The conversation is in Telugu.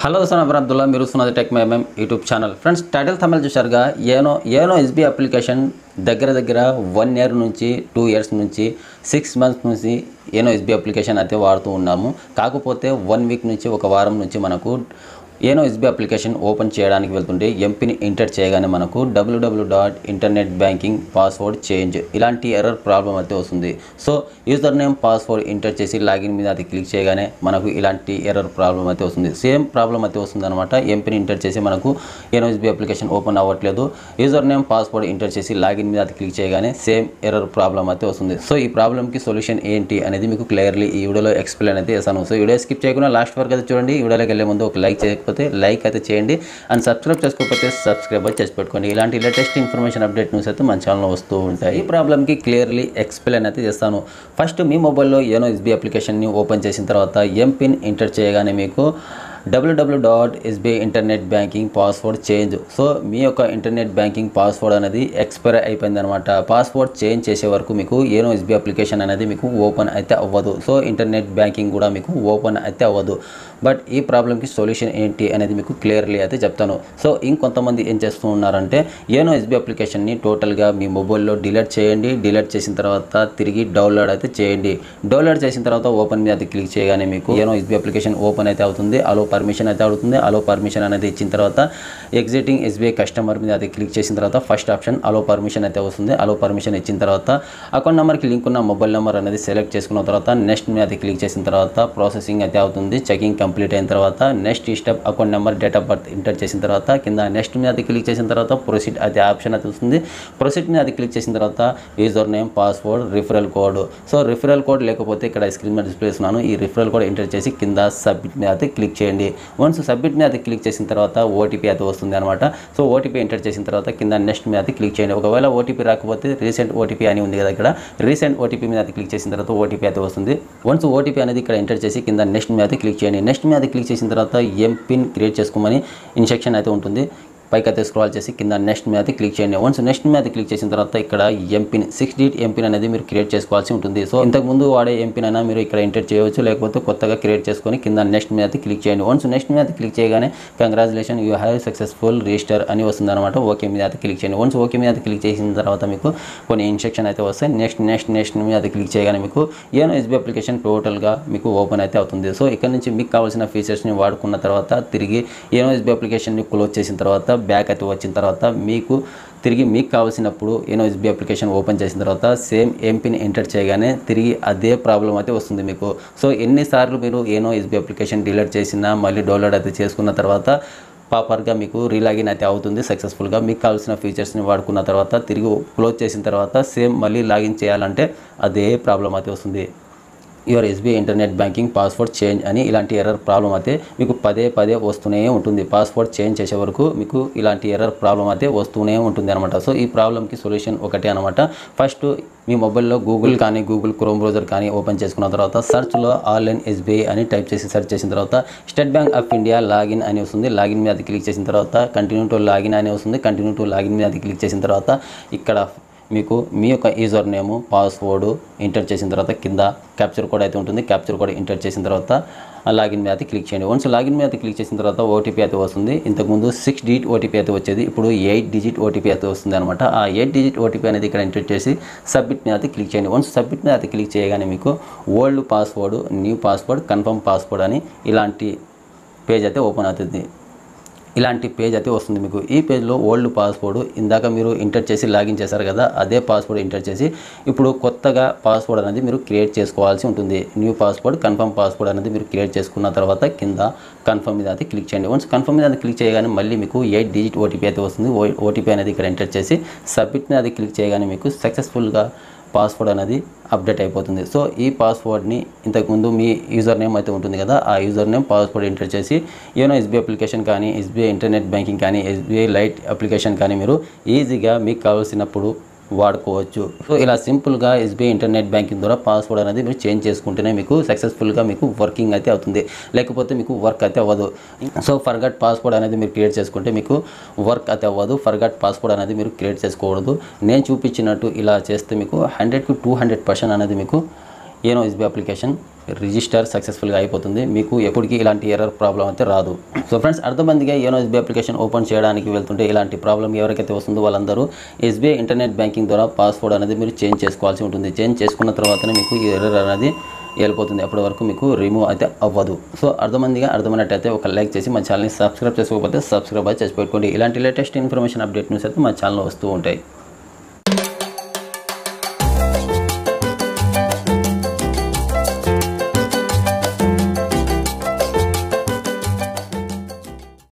హలో సోనా అబ్దుల్లా మీరు సున్నది టెక్ మేమేం యూట్యూబ్ ఛానల్ ఫ్రెండ్స్ టైటిల్ తమిళ చూశారుగా ఏనో ఏనో ఎస్బీ అప్లికేషన్ దగ్గర దగ్గర వన్ ఇయర్ నుంచి టూ ఇయర్స్ నుంచి సిక్స్ మంత్స్ నుంచి ఏనో ఎస్బీ అప్లికేషన్ అయితే వాడుతూ ఉన్నాము కాకపోతే వన్ వీక్ నుంచి ఒక వారం నుంచి మనకు ఏనో ఎస్బీ అప్లికేషన్ ఓపెన్ చేయడానికి వెళ్తుంటే ఎంపీని ఎంటర్ చేయగానే మనకు W W dot internet banking password change ఇలాంటి ఎర్రర్ ప్రాబ్లం అయితే వస్తుంది so user name password enter చేసి లాగిన్ మీద అది క్లిక్ చేయగానే మనకు ఇలాంటి ఎర్రర్ ప్రాబ్లం అయితే వస్తుంది సేమ్ ప్రాబ్లం అయితే వస్తుంది అనమాట ఎంపీని ఎంటర్ చేసి మనకు ఏనో ఎస్బీ అప్లికేషన్ ఓపెన్ అవ్వట్లేదు యూజర్ నేమ్ పాస్వర్డ్ ఎంటర్ చేసి లాగిన్ మీద అది క్లిక్ చేయగానే సేమ్ ఎర్రర్ ప్రాబ్లం అయితే వస్తుంది సో ఈ ప్రాబ్లమ్కి సొల్యూషన్ ఏంటి అనేది మీకు క్లియర్లీ ఈ వీడియోలో ఎక్స్ప్లెయిన్ అయితే చేస్తాను సో వీడియో స్కిప్ చేయకుండా లాస్ట్ వరకు అయితే చూడండి ఈ వీడియోలోకి వెళ్ళే ముందు ఒక లైక్ చేయకపోతే లైక్ అయితే చేయండి అండ్ సబ్స్క్రైబ్ చేసుకోకపోతే సబ్స్క్రైబ్ అయితే చేసి పెట్టుకోండి ఇలాంటి లేటెస్ట్ ఇన్ఫర్మేషన్ అప్డేట్ న్యూస్ అయితే మన ఛానల్లో వస్తూ ఉంటాయి ఈ ప్రాబ్లమ్కి క్లియర్లీ ఎక్స్ప్లెయిన్ అయితే చేస్తాను ఫస్ట్ మీ మొబైల్లో ఏనో ఎస్బీ అప్లికేషన్ని ఓపెన్ చేసిన తర్వాత ఎంపిన్ ఎంటర్ చేయగానే మీకు W W dot SBI internet banking password change so మీ యొక్క ఇంటర్నెట్ బ్యాంకింగ్ పాస్వర్డ్ అనేది ఎక్స్పైర్ అయిపోయింది అనమాట పాస్వర్డ్ చేంజ్ చేసే వరకు మీకు ఏనో ఎస్బీ అప్లికేషన్ అనేది మీకు ఓపెన్ అయితే అవ్వదు సో ఇంటర్నెట్ బ్యాంకింగ్ కూడా మీకు ఓపెన్ అయితే అవ్వదు బట్ ఈ ప్రాబ్లమ్కి సొల్యూషన్ ఏంటి అనేది మీకు క్లియర్లీ అయితే చెప్తాను సో ఇంకొంతమంది ఏం చేస్తూ ఉన్నారంటే ఏనో ఎస్బీ అప్లికేషన్ని టోటల్గా మీ మొబైల్లో డిలీట్ చేయండి డిలీట్ చేసిన తర్వాత తిరిగి డౌన్లోడ్ అయితే చేయండి డౌన్లోడ్ చేసిన తర్వాత ఓపెన్ మీద అది క్లిక్ చేయగానే మీకు ఏనో ఎస్బీ అప్లికేషన్ ఓపెన్ అయితే అవుతుంది అలో పర్మిషన్ అయితే అవుతుంది అలో పర్మిషన్ అనేది ఇచ్చిన తర్వాత ఎగ్జిటింగ్ ఎస్బీఐ కస్టమర్ మీద అది క్లిక్ చేసిన తర్వాత ఫస్ట్ ఆప్షన్ అలో పర్మిషన్ అయితే వస్తుంది అలో పర్మిషన్ ఇచ్చిన తర్వాత అకౌంట్ నెంబర్కి లింక్ ఉన్న మొబైల్ నెంబర్ అనేది సెలెక్ట్ చేసుకున్న తర్వాత నెక్స్ట్ మీద అది క్లిక్ చేసిన తర్వాత ప్రాసెసింగ్ అయితే అవుతుంది చెకింగ్ కంప్లీట్ అయిన తర్వాత నెక్స్ట్ ఈ step account number date of birth enter చేసిన తర్వాత కింద నెక్స్ట్ మీద అది క్లిక్ చేసిన తర్వాత ప్రొసీడ్ అయితే ఆప్షన్ అయితే వస్తుంది ప్రొసీడ్ మీద అది క్లిక్ చేసిన తర్వాత user name password referral code so referral code లేకపోతే ఇక్కడ స్క్రీన్ మీద డిస్ప్లే చేస్తున్నాను ఈ రిఫరల్ కోడ్ ఎంటర్ చేసి కింద సబ్మిట్ మీద అయితే క్లిక్ చేయండి వన్స్ సబ్మిట్ మీద అయితే క్లిక్ చేసిన తర్వాత ఓటీపీ అయితే వస్తుంది అనమాట సో ఓటీపీ ఎంటర్ చేసిన తర్వాత కింద నెక్స్ట్ మీద అయితే క్లిక్ చేయండి ఒకవేళ ఓటీపీ రాకపోతే రీసెంట్ ఓటీపీ అని ఉంది కదా ఇక్కడ రీసెంట్ ఓటీపీ మీద అయితే క్లిక్ చేసిన తర్వాత ఓటీపీ అయితే వస్తుంది వన్స్ ఓటీపీ అనేది ఇక్కడ ఎంటర్ చేసి కింద నెక్స్ట్ మీద అయితే క్లిక్ చేయండి నెక్స్ట్ మీద క్లిక్ చేసిన తర్వాత ఎం పిన్ క్రియేట్ చేసుకోమని ఇన్స్ట్రక్షన్ అయితే ఉంటుంది పైకి అయితే స్క్రాల్ చేసి కింద నెక్స్ట్ మీద అయితే క్లిక్ చేయండి వన్స్ నెక్స్ట్ మీద క్లిక్ చేసిన తర్వాత ఇక్కడ ఎంపిన్ సిక్స్ డిజిట్ ఎంపిన్ అనేది మీరు క్రియేట్ చేసుకోవాల్సి ఉంటుంది సో ఇంతకు ముందు వాడే ఎంపిన్ అయినా మీరు ఇక్కడ ఎంటర్ చేయవచ్చు లేకపోతే కొత్తగా క్రియేట్ చేసుకొని కింద నెక్స్ట్ మీద అయితే క్లిక్ చేయండి వన్స్ నెక్స్ట్ మీద క్లిక్ చేయగానే congratulation you have successful register అని వస్తుంది అనమాట ఓకే మీద అయితే క్లిక్ చేయండి వన్స్ ఓకే మీద క్లిక్ చేసిన తర్వాత మీకు కొన్ని ఇన్స్ట్రక్షన్ అయితే వస్తాయి నెక్స్ట్ నెక్స్ట్ నెక్స్ట్ మీద అయితే క్లిక్ చేయగానే మీకు ఏనో ఎస్బీ అప్లికేషన్ టోటల్గా మీకు ఓపెన్ అయితే అవుతుంది సో ఇక్కడ నుంచి మీకు కావాల్సిన ఫీచర్స్ని వాడుకున్న తర్వాత తిరిగి ఏనో ఎస్బీ అప్లికేషన్ని క్లోజ్ చేసిన తర్వాత బ్యాక్ అయితే వచ్చిన తర్వాత మీకు తిరిగి మీకు కావాల్సినప్పుడు ఏనో ఎస్బీ అప్లికేషన్ ఓపెన్ చేసిన తర్వాత సేమ్ ఎంపిన్ ఎంటర్ చేయగానే తిరిగి అదే ప్రాబ్లం అయితే వస్తుంది మీకు సో ఎన్నిసార్లు మీరు ఏనో ఎస్బీ అప్లికేషన్ డిలీట్ చేసినా మళ్ళీ డౌన్లోడ్ అయితే చేసుకున్న తర్వాత ప్రాపర్గా మీకు రీలాగిన్ అయితే అవుతుంది సక్సెస్ఫుల్గా మీకు కావాల్సిన ఫీచర్స్ని వాడుకున్న తర్వాత తిరిగి క్లోజ్ చేసిన తర్వాత సేమ్ మళ్ళీ లాగిన్ చేయాలంటే అదే ప్రాబ్లం అయితే వస్తుంది your SBI internet banking password change అని ఇలాంటి ఎర్రర్ ప్రాబ్లం అయితే మీకు పదే పదే వస్తూనే ఉంటుంది పాస్వర్డ్ చేంజ్ చేసే వరకు మీకు ఇలాంటి ఎర్రర్ ప్రాబ్లం అయితే వస్తూనే ఉంటుంది అనమాట సో ఈ ప్రాబ్లమ్కి సొల్యూషన్ ఒకటే అనమాట ఫస్ట్ మీ మొబైల్లో గూగుల్ కానీ గూగుల్ క్రోమ్ బ్రౌజర్ కానీ ఓపెన్ చేసుకున్న తర్వాత సర్చ్లో ఆన్లైన్ ఎస్బీఐ అని టైప్ చేసి సెర్చ్ చేసిన తర్వాత state bank of India login అని వస్తుంది లాగిన్ మీద అది క్లిక్ చేసిన తర్వాత కంటిన్యూ టు లాగిన్ అని వస్తుంది కంటిన్యూ టు లాగిన్ మీద అది క్లిక్ చేసిన తర్వాత ఇక్కడ మీకు మీ యొక్క యూజర్ నేము పాస్వర్డ్ ఎంటర్ చేసిన తర్వాత కింద క్యాప్చర్ కోడ్ అయితే ఉంటుంది క్యాప్చర్ కోడ్ ఎంటర్ చేసిన తర్వాత లాగిన్ మీద అయితే క్లిక్ చేయండి వన్స్ లాగిన్ మీద అయితే క్లిక్ చేసిన తర్వాత ఓటీపీ అయితే వస్తుంది ఇంతకుముందు సిక్స్ డిజిట్ ఓటీపీ అయితే వచ్చేది ఇప్పుడు ఎయిట్ డిజిట్ ఓటీపీ అయితే వస్తుంది అనమాట ఆ ఎయిట్ డిజిట్ ఓటీపీ అనేది ఇక్కడ ఎంటర్ చేసి సబ్మిట్ మీద అయితే క్లిక్ చేయండి వన్స్ సబ్మిట్ మీద అయితే క్లిక్ చేయగానే మీకు old password new password confirm password అని ఇలాంటి పేజ్ అయితే ఓపెన్ అవుతుంది ఇలాంటి పేజ్ అయితే వస్తుంది మీకు ఈ పేజ్లో ఓల్డ్ పాస్వర్డ్ ఇందాక మీరు ఎంటర్ చేసి లాగిన్ చేశారు కదా అదే పాస్వర్డ్ ఎంటర్ చేసి ఇప్పుడు కొత్తగా పాస్వర్డ్ అనేది మీరు క్రియేట్ చేసుకోవాల్సి ఉంటుంది న్యూ పాస్వర్డ్ కన్ఫర్మ్ పాస్వర్డ్ అనేది మీరు క్రియేట్ చేసుకున్న తర్వాత కింద కన్ఫర్మ్ మీద అయితే క్లిక్ చేయండి వన్స్ కన్ఫర్మ్ మీద అది క్లిక్ చేయగానే మళ్ళీ మీకు ఎయిట్ డిజిట్ ఓటీపీ అయితే వస్తుంది ఓటీపీ అనేది ఇక్కడ ఎంటర్ చేసి సబ్మిట్ మీద అది క్లిక్ చేయగానే మీకు సక్సెస్ఫుల్గా పాస్వర్డ్ అనేది అప్డేట్ అయిపోతుంది సో ఈ పాస్వర్డ్ని ఇంతకుముందు మీ యూజర్ నేమ్ అయితే ఉంటుంది కదా ఆ యూజర్ నేమ్ పాస్వర్డ్ ఎంటర్ చేసి ఏమైనా ఎస్బీఐ అప్లికేషన్ కానీ ఎస్బీఐ ఇంటర్నెట్ బ్యాంకింగ్ కానీ ఎస్బీఐ లైట్ అప్లికేషన్ కానీ మీరు ఈజీగా మీకు కావాల్సినప్పుడు వాడుకోవచ్చు సో ఇలా సింపుల్గా ఎస్బీఐ ఇంటర్నెట్ బ్యాంకింగ్ ద్వారా పాస్వర్డ్ అనేది మీరు చేంజ్ చేసుకుంటేనే మీకు సక్సెస్ఫుల్గా మీకు వర్కింగ్ అయితే అవుతుంది లేకపోతే మీకు వర్క్ అయితే అవ్వదు సో ఫర్గట్ పాస్వర్డ్ అనేది మీరు క్రియేట్ చేసుకుంటే మీకు వర్క్ అయితే అవ్వదు ఫర్గట్ పాస్వర్డ్ అనేది మీరు క్రియేట్ చేసుకోకూడదు నేను చూపించినట్టు ఇలా చేస్తే మీకు హండ్రెడ్కి టూ హండ్రెడ్ పర్సెంట్ అనేది మీకు ఏనో ఎస్బీ అప్లికేషన్ రిజిస్టర్ సక్సెస్ఫుల్గా అయిపోతుంది మీకు ఎప్పటికీ ఇలాంటి ఎర్రర్ ప్రాబ్లం అయితే రాదు సో ఫ్రెండ్స్ అర్థమందిగా యోనో ఎస్బీఐ అప్లికేషన్ ఓపెన్ చేయడానికి వెళ్తుంటే ఇలాంటి ప్రాబ్లం ఎవరికైతే వస్తుందో వాళ్ళందరూ ఎస్బీఐ ఇంటర్నెట్ బ్యాంకింగ్ ద్వారా పాస్వర్డ్ అనేది మీరు చేంజ్ చేసుకోవాల్సి ఉంటుంది చేంజ్ చేసుకున్న తర్వాతనే మీకు ఈ ఎర్రర్ అనేది వెళ్ళిపోతుంది అప్పటి వరకు మీకు రిమూవ్ అయితే అవ్వదు సో అర్థమందిగా అర్థమైనట్టయితే ఒక లైక్ చేసి మా ఛానల్ని సబ్స్క్రైబ్ చేసుకోకపోతే సబ్స్క్రైబ్ అయితే చేసి పెట్టుకోండి ఇలాంటి లేటెస్ట్ ఇన్ఫర్మేషన్ అప్డేట్ న్యూస్ అయితే మా ఛానల్లో వస్తూ ఉంటాయి